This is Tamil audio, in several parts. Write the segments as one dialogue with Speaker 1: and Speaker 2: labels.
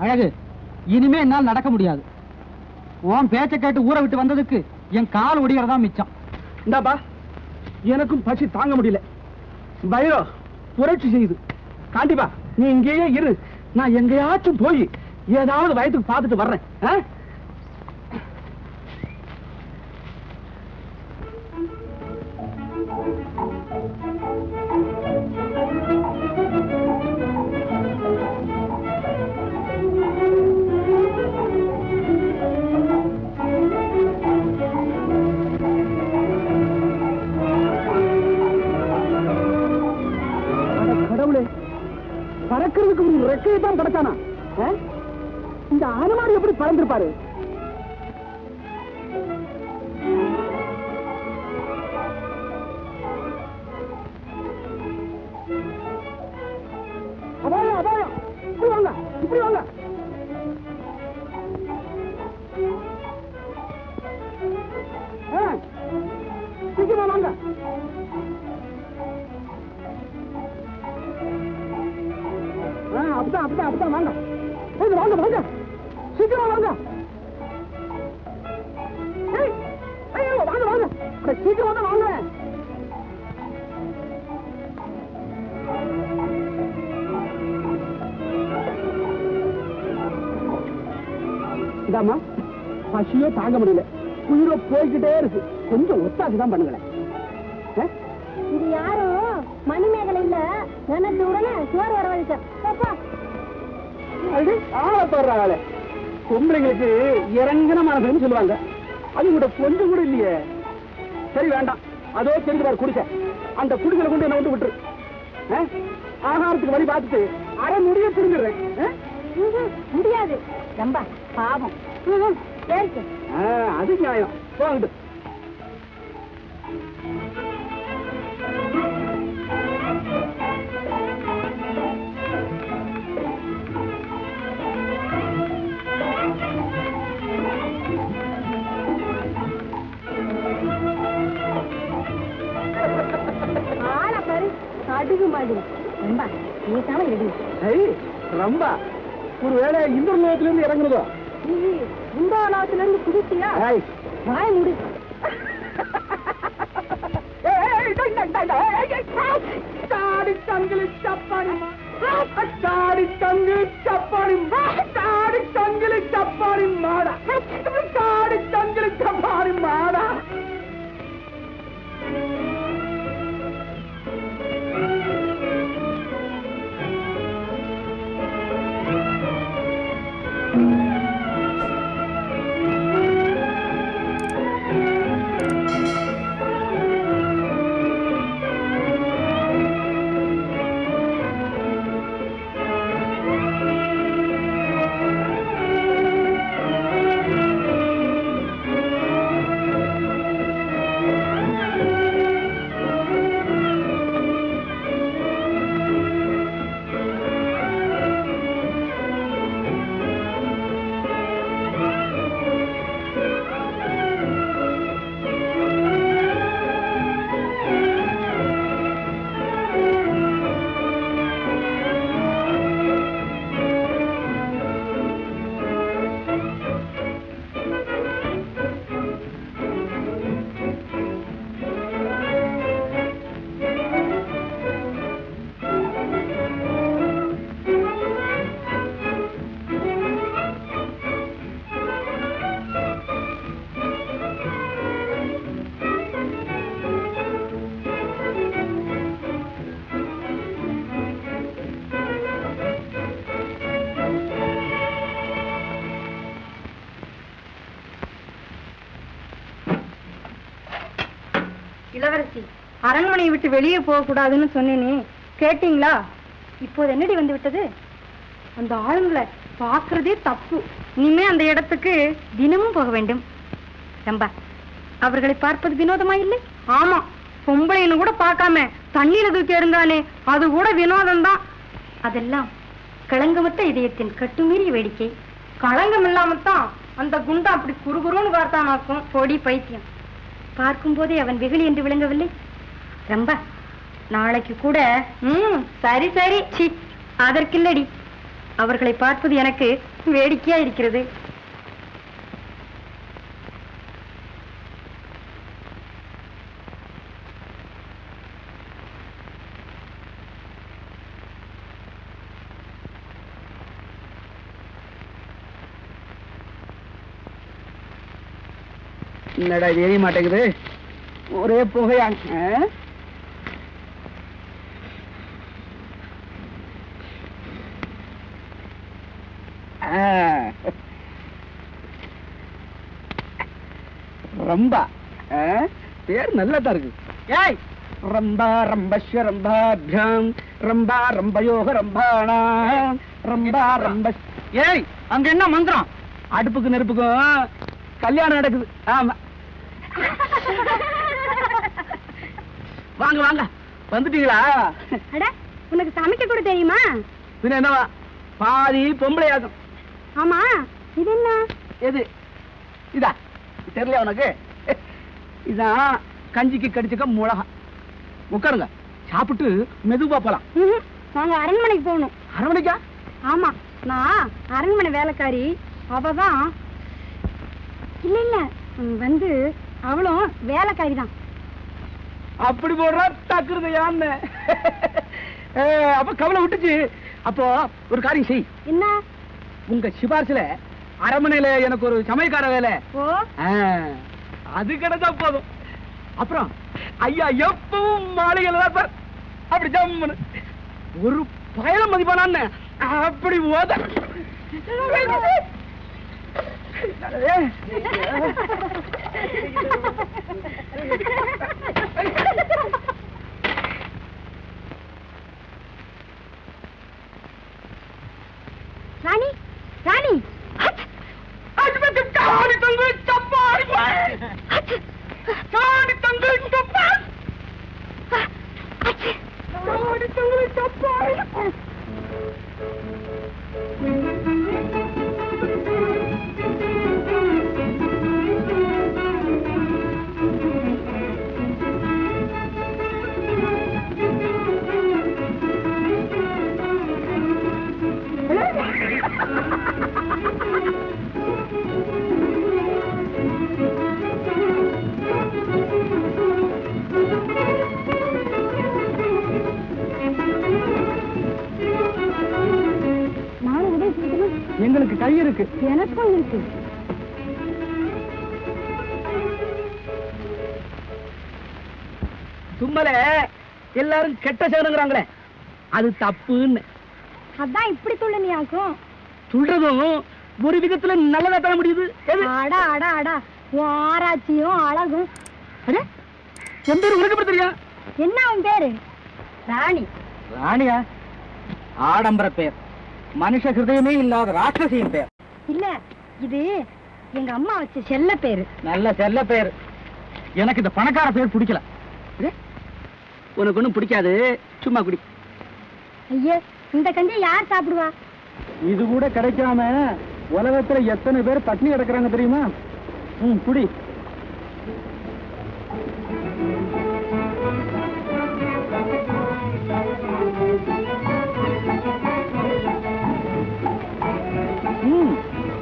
Speaker 1: அழகு இனிமே என்னால் நடக்க முடியாது உன் பேச்ச கேட்டு ஊரை விட்டு வந்ததுக்கு என் கால் ஒடிகிறதா மிச்சம்
Speaker 2: இந்தாப்பா எனக்கும் பசி தாங்க முடியல பைரோ புரட்சி செய்யுது காண்டிப்பா நீ இங்கேயே இரு நான் எங்கேயாச்சும் போய் ஏதாவது வயத்துக்கு பார்த்துட்டு வர்றேன் ஆ? அட கடவுளே பறக்கிறதுக்கு ஒரு ரெக்கையை தான் படைச்சானா ஆ? இந்த அனுமான் எப்படி பறந்திருப்பாரு அபாயம் அபாயம் இப்படி வாங்க இப்படி வாங்க ஆ, சீக்கிரமா வாங்க ஆ, அப்படிதான் அப்படிதான் அப்படிதான் வாங்க ஏய், வாங்க வாங்க சீக்கிரம் வாங்க ஏய், ஐயோ, வாங்க வாங்க அட, சீக்கிரம் வாங்க வாங்க இதாம்மா பசியே தாங்க முடியல உயிரை போய்கிட்டே இருக்கு கொஞ்சம் ஒத்தாக்கு தான் பண்ணுங்களேன் ஆ?
Speaker 3: இது யாரும் மணிமேகலை இல்ல நினைச்ச உடனே சோறு வரவழைச்சேன் பாப்பா
Speaker 2: அது ஆளை பாடுறாங்களே பொம்பளைங்களுக்கு இறங்கின மனசுன்னு சொல்லுவாங்க அது கூட கொஞ்சம் கூட இல்லையே சரி வேண்டாம் அதோ தெரிஞ்சு பாரு குடிசை அந்த குடிசையில கொண்டு என்ன வந்து விட்டுரு ஆ? ஆகாரத்துக்கு வழி பார்த்துட்டு அரை முடிய புரிஞ்சிடுறேன் ஆ?
Speaker 3: ம்ஹும், முடியாது ரொம்ப பாவம் ம்ஹும், ஏறிக்க
Speaker 2: ஆ, அது நியாயம் போங்கிட்டு
Speaker 3: ஆள பாரு அடுகு மாதிரி ரொம்ப நீட்டாம ரெடி
Speaker 2: ஐய், ரொம்ப ஒருவேளை இந்த லோகத்துல இருந்து இறங்குறதோ
Speaker 3: இது குண்டாலத்துல இருந்து குதிச்சியா
Speaker 2: ஏய்,
Speaker 3: வாய் முடி
Speaker 2: தாடி தங்கிலி சப்பானி தாடி தங்கிலி சப்பானி தாடி தங்கிலி சப்பானி மாடா தாடி தங்கிலி சப்பானி மாடா
Speaker 3: இளவரசி அரண்மனையை விட்டு வெளியே போக கூடாதுன்னு சொன்னேனே கேட்டீங்களா இப்போது என்னடி வந்து விட்டது அந்த ஆளுங்களை பார்க்கறதே தப்பு இனிமே அந்த இடத்துக்கு தினமும் போக வேண்டும் ரம்பா அவர்களை பார்ப்பது வினோதமா இல்லை ஆமா பொம்பளைன்னு கூட பார்க்காம தண்ணீர தூக்கி எறிந்தானே அது கூட வினோதம் தான் அதெல்லாம் களங்கமற்ற இதயத்தின் கட்டுமீறிய வேடிக்கை களங்கம் இல்லாமத்தான் அந்த குண்டா அப்படி குறுகுறுன்னு பார்த்தானாக்கும் பொடி பைத்தியம் பார்க்கும்போதே அவன் வெகுளி என்று விளங்கவில்லை ரொம்ப நாளைக்கு கூட ம் சரி சரி சி அதற்கில்லடி அவர்களை பார்ப்பது எனக்கு வேடிக்கையா இருக்கிறது
Speaker 2: என்னடா இது எரிய மாட்டேங்குது ஒரே புகையா ஆ? ஆ. ரம்பா ஆ? பேர் நல்லா தான் இருக்கு ஏய் ரம்பா ரம்பஸ்ய ரம்பாபியாம் ரம்பா ரம்பயோக ரம்பாணாம் ரம்பா ரம்ப ஏய் அங்க என்ன மந்திரம் அடுப்புக்கு நெருப்புக்கும் கல்யாணம் நடக்குது ஆமா வாங்க வாங்க வந்துட்டீங்களா
Speaker 3: அட உனக்கு சமைக்க கூட தெரியுமா
Speaker 2: பின்ன என்னவா பாதி பொம்பளை ஆகும்
Speaker 3: ஆமா இது என்ன
Speaker 2: எது இதா தெரியல உனக்கு இதான் கஞ்சிக்கு கடிச்சுக்க மிளகா உட்காருங்க சாப்பிட்டு மெதுவா போலாம்
Speaker 3: ம்ஹும். நாங்க அரண்மனைக்கு போகணும்
Speaker 2: அரவணைக்கா
Speaker 3: ஆமா நான் அரண்மனை வேலைக்காரி அவதான் இல்ல இல்ல ம், வந்து அவளும் வேலைக்காரி தான்
Speaker 2: அப்படி போடுறா டக்குறதையான்னு அப்ப கவலை விட்டுச்சு அப்போ ஒரு காரியம் செய்
Speaker 3: என்ன
Speaker 2: உங்க சிபாரிசுல அரண்மனையில எனக்கு ஒரு சமயக்கார வேலை
Speaker 3: ஓ
Speaker 2: ஆ, அது கிடைச்சா போதும் அப்புறம் ஐயா எப்பவும் மாளிகையில தான் இருப்பார். அப்படி ஜம்முன்னு ஒரு பயணம் மதிப்பானான்னு அப்படி ஓத
Speaker 3: ராணி ராணி
Speaker 2: காடி தங்கு சப்பாடி காடி தங்கு சப்பாடி காடி தங்கு சப்பாடி
Speaker 3: நானும் உதவி செய்யணும்
Speaker 2: எங்களுக்கு கை இருக்கு
Speaker 3: எனக்கும் இருக்கு
Speaker 2: தும்மல எல்லாரும் கெட்ட சேனுங்கிறாங்களே அது தப்புன்னு
Speaker 3: அதான் இப்படி சொல்ல நீ ஆக்கும்
Speaker 2: சொல்றதும் ஒரு விதத்துல நல்லதா தர முடியுது எது
Speaker 3: அடா அடா அடா உன் ஆராய்ச்சியும் அழகும்
Speaker 2: அடே, என் பேரு உனக்கு எப்படி தெரியும்
Speaker 3: என்ன அவன் பேரு ராணி
Speaker 2: ராணியா ஆடம்பர பேர் மனுஷ ஹிருதயமே இல்லாத ராட்சசியின் பேர்
Speaker 3: இல்ல இது எங்க அம்மா வச்ச செல்ல பேரு
Speaker 2: நல்ல செல்ல பேர் எனக்கு இந்த பணக்கார பேர் பிடிக்கல அடே, உனக்கு ஒண்ணும் பிடிக்காது சும்மா குடி
Speaker 3: ஐயே இந்த கஞ்சியை யார் சாப்பிடுவா
Speaker 2: இது கூட கிடைக்காம உலகத்துல எத்தனை பேர் பட்னி கிடக்குறாங்க தெரியுமா ம் குடி ம்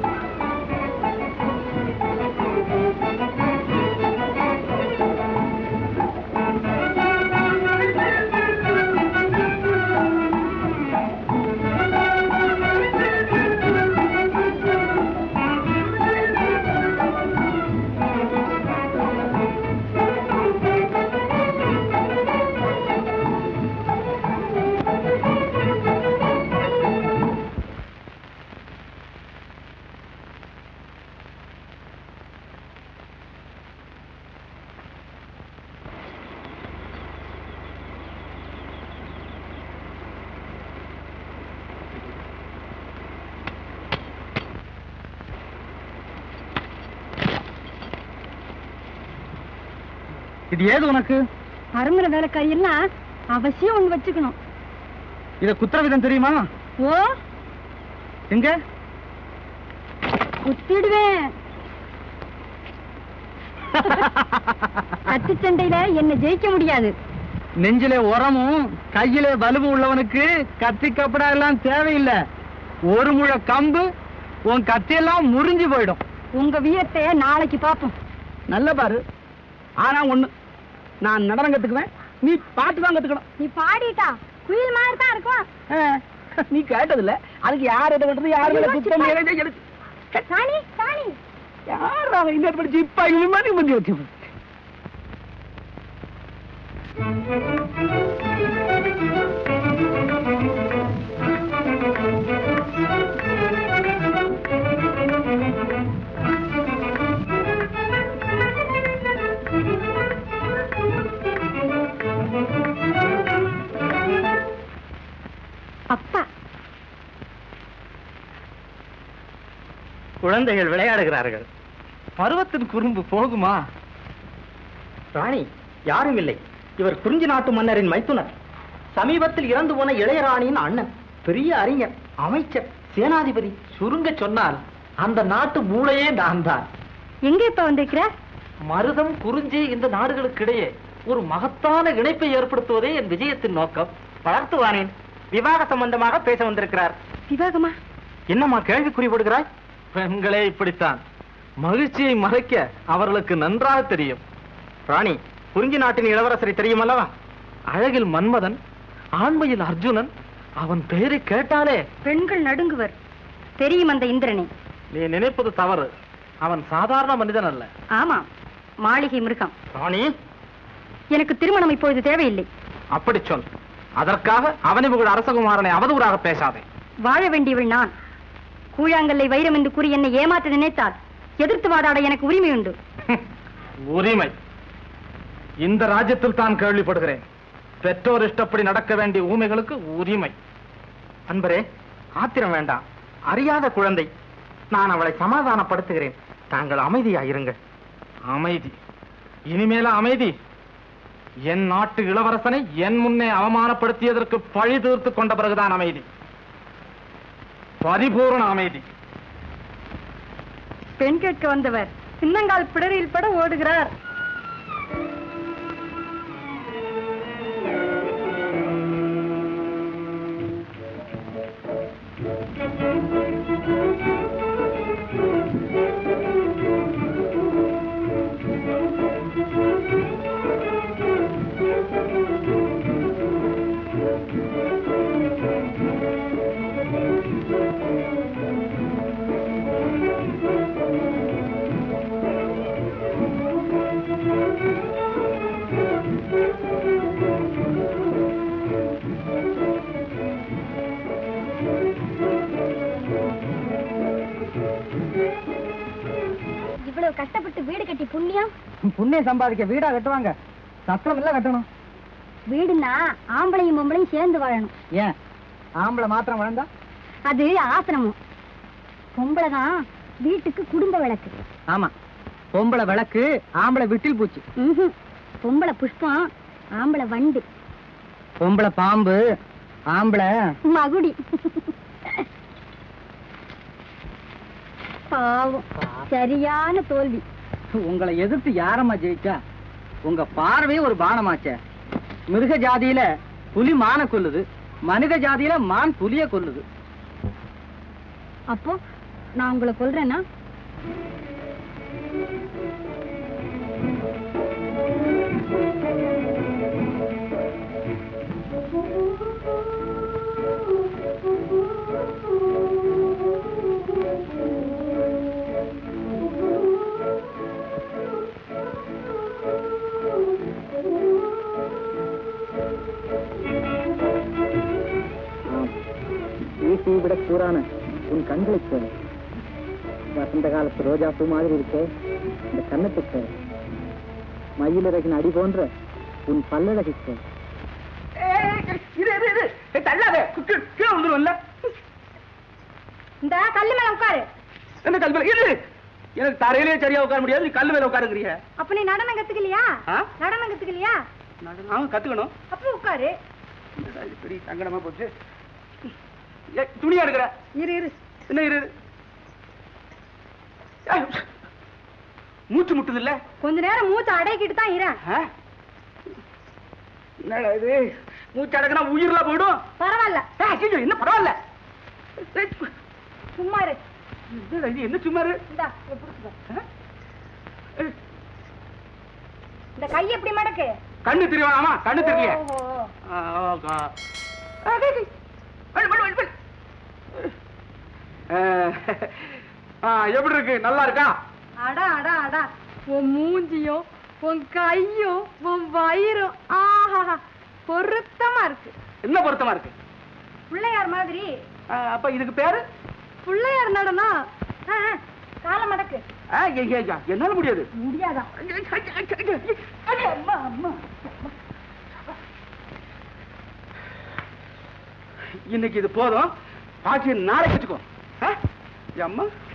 Speaker 2: இது ஏது உனக்கு
Speaker 3: அரண்மனை வேலைக்காரி எல்லாம் அவசியம் ஒண்ணு வச்சுக்கணும்
Speaker 2: இத குத்திரவிதம் தெரியுமா
Speaker 3: ஓ
Speaker 2: எங்க
Speaker 3: குத்திடுவேன் கத்தி சண்டையில என்ன ஜெயிக்க முடியாது
Speaker 2: நெஞ்சிலே உரமும் கையிலே வலுவும் உள்ளவனுக்கு கத்தி கப்படா எல்லாம் தேவையில்லை
Speaker 1: ஒரு முழ கம்பு உன் கத்தியெல்லாம் முறிஞ்சு போயிடும்
Speaker 3: உங்க வியத்தை நாளைக்கு பாப்போம்
Speaker 2: நல்ல பாரு ஆனா ஒண்ணு நான் நடனம் கத்துக்குவேன் நீ பாட்டு தான் கத்துக்கணும்
Speaker 3: நீ பாடிட்டா குயில் மாதிரி தான் இருக்கும்
Speaker 2: ஆ, நீ கேட்டதில்ல அதுக்கு யார் எதை பண்றது யார் மேல குத்தம் எனக்கு எனக்கு
Speaker 3: சாணி சாணி
Speaker 2: யார் அவன் இந்த படிச்சு இப்ப இவன் மாதிரி பண்ணி வச்சு
Speaker 3: அப்பா
Speaker 1: குழந்தைகள் விளையாடுகிறார்கள் பருவத்தின் குறும்பு போகுமா
Speaker 4: ராணி யாரும் இல்லை இவர் குறிஞ்சி நாட்டு மன்னரின் மைத்துனர் சமீபத்தில் இறந்து போன இளையராணியின் அண்ணன் பெரிய அறிஞர் அமைச்சர் சேனாதிபதி
Speaker 1: சுருங்க சொன்னால் அந்த நாட்டு மூளையே நான் தான்
Speaker 3: எங்க இப்ப வந்திருக்கிற
Speaker 1: மருதம் குறிஞ்சி இந்த நாடுகளுக்கிடையே ஒரு மகத்தான இணைப்பை ஏற்படுத்துவதே என் விஜயத்தின் நோக்கம்
Speaker 4: வளர்த்து வானேன் விவாக சம்பந்தமாக பேச வந்திருக்கிறார்
Speaker 3: விவாகமா
Speaker 4: என்னம்மா கேள்வி குறிப்பிடுகிறாய்
Speaker 1: பெண்களே இப்படித்தான் மகிழ்ச்சியை மறைக்க அவர்களுக்கு நன்றாக தெரியும்
Speaker 4: ராணி குறிஞ்சி நாட்டின் இளவரசரை தெரியுமல்லவா
Speaker 1: அழகில் மன்மதன் ஆண்மையில் அர்ஜுனன் அவன் பெயரை கேட்டாலே
Speaker 3: பெண்கள் நடுங்குவர் தெரியும் அந்த இந்திரனை
Speaker 1: நீ நினைப்பது தவறு அவன் சாதாரண மனிதன் அல்ல
Speaker 3: ஆமா மாளிகை மிருகம்
Speaker 4: ராணி
Speaker 3: எனக்கு திருமணம் இப்பொழுது தேவையில்லை
Speaker 1: அப்படி சொல் அதற்காக அவனை புகழ் அரசகுமாரனை அவதூறாக பேசாதே
Speaker 3: வாழ வேண்டியவள் நான் கூழாங்கல்லை வைரம் என்று கூறி என்னை ஏமாற்ற நினைத்தால் எதிர்த்து வாதாட எனக்கு உரிமை உண்டு
Speaker 1: உரிமை இந்த ராஜ்யத்தில் தான் கேள்விப்படுகிறேன் பெற்றோர் இஷ்டப்படி நடக்க வேண்டிய ஊமைகளுக்கு உரிமை
Speaker 4: அன்பரே ஆத்திரம் வேண்டாம் அறியாத குழந்தை நான் அவளை சமாதானப்படுத்துகிறேன் தாங்கள் அமைதியாயிருங்கள்
Speaker 1: அமைதி இனிமேல அமைதி என் நாட்டு இளவரசனை என் முன்னே அவமானப்படுத்தியதற்கு பழி தீர்த்து கொண்ட பிறகுதான் அமைதி பரிபூர்ண அமைதி
Speaker 3: பெண் கேட்க வந்தவர் சின்னங்கால் பிடரில் பட ஓடுகிறார்
Speaker 5: இவ்வளவு கஷ்டப்பட்டு வீடு கட்டி புண்ணியம்
Speaker 2: புண்ணியம் சம்பாதிக்க வீடா கட்டுவாங்க சத்திரம் இல்ல கட்டணும்
Speaker 5: வீடுனா ஆம்பளையும் பொம்பளையும் சேர்ந்து வாழணும்
Speaker 2: ஏன் ஆம்பளை மாத்திரம் வளர்ந்தா
Speaker 5: அது ஆசிரமம் பொம்பளை தான் வீட்டுக்கு குடும்ப விளக்கு
Speaker 2: ஆமா பொம்பளை விளக்கு ஆம்பளை விட்டில் பூச்சி
Speaker 5: ம்ஹும். பொம்பளை புஷ்பம் ஆம்பளை வண்டு
Speaker 2: பொம்பளை பாம்பு ஆம்பளை
Speaker 5: மகுடி பாவம் சரியான தோல்வி
Speaker 2: உங்களை எதிர்த்து யாரம்மா ஜெயிச்சா உங்க பார்வையே ஒரு பானமாச்சே மிருக ஜாதியில புலி மான கொல்லுது மனித ஜாதியில மான் புலிய கொல்லுது
Speaker 5: அப்போ நான் உங்களை கொல்றேன்னா
Speaker 2: ஈசி விட கூறான உன் கண்களுக்கு வசந்த காலத்து ரோஜா பூ மாதிரி இருக்கே இந்த கண்ணத்துக்கு மயிலிறகின் அடி போன்ற உன் பல்லழகுக்கு
Speaker 4: தள்ளாத கீழே வந்துருவல்ல
Speaker 3: இந்த கல்லு மேல உட்காரு
Speaker 2: என்ன கல் மேல இரு எனக்கு தரையிலே சரியா உட்கார முடியாது நீ கல் மேல உட்காருங்கிறிய
Speaker 3: அப்ப நீ நடனம் கத்துக்கலையா
Speaker 2: ஆ?
Speaker 3: நடனம் கத்துக்கலையா
Speaker 2: அவன் கத்துக்கணும்
Speaker 3: அப்ப உட்காரு
Speaker 2: என்னடா இது பெரிய சங்கடமா போச்சு ஏய், துணியா எடுக்கிற
Speaker 3: இரு இரு
Speaker 2: என்ன இரு இரு. ஏய், மூச்சு முட்டுது இல்ல
Speaker 3: கொஞ்ச நேரம் மூச்சை அடக்கிட்டு தான் இரு
Speaker 2: என்னடா இது மூச்சு அடக்கினா உயிர்லாம் போயிடும்
Speaker 3: பரவாயில்ல
Speaker 2: ஏய், ஐயோ, என்ன பரவாயில்ல
Speaker 3: சும்மா இரு
Speaker 2: என்னடா இது என்ன சும்மா இரு?
Speaker 3: இந்தா இதை புடிச்சுக்கோ.
Speaker 2: ஆ? ஏய்,
Speaker 3: இந்த கை எப்படி மடக்கு
Speaker 2: கண்ணு தெரியணும் ஆமா கண்ணு தெரியல
Speaker 3: ஓஹோ.
Speaker 2: எப்படி இருக்கு நல்லா இருக்கா
Speaker 3: அடா அடா அடா உன் மூஞ்சியும் உன் கையும் உன் வயிறும் ஆஹா பொருத்தமா இருக்கு
Speaker 2: என்ன பொருத்தமா இருக்கு
Speaker 3: பிள்ளையார் மாதிரி
Speaker 2: ஆ, அப்ப இதுக்கு பேரு
Speaker 3: பிள்ளையார் நடனா கால மடக்கு
Speaker 2: ஆ, ஏ, ஏ, ஏ, என்னால முடியாது
Speaker 3: முடியாதா அடே, அம்மா அம்மா
Speaker 2: இன்னைக்கு இது போதும் பாக்கி நாளைக்கு வச்சுக்கோ ஆ? ஏ, அம்மா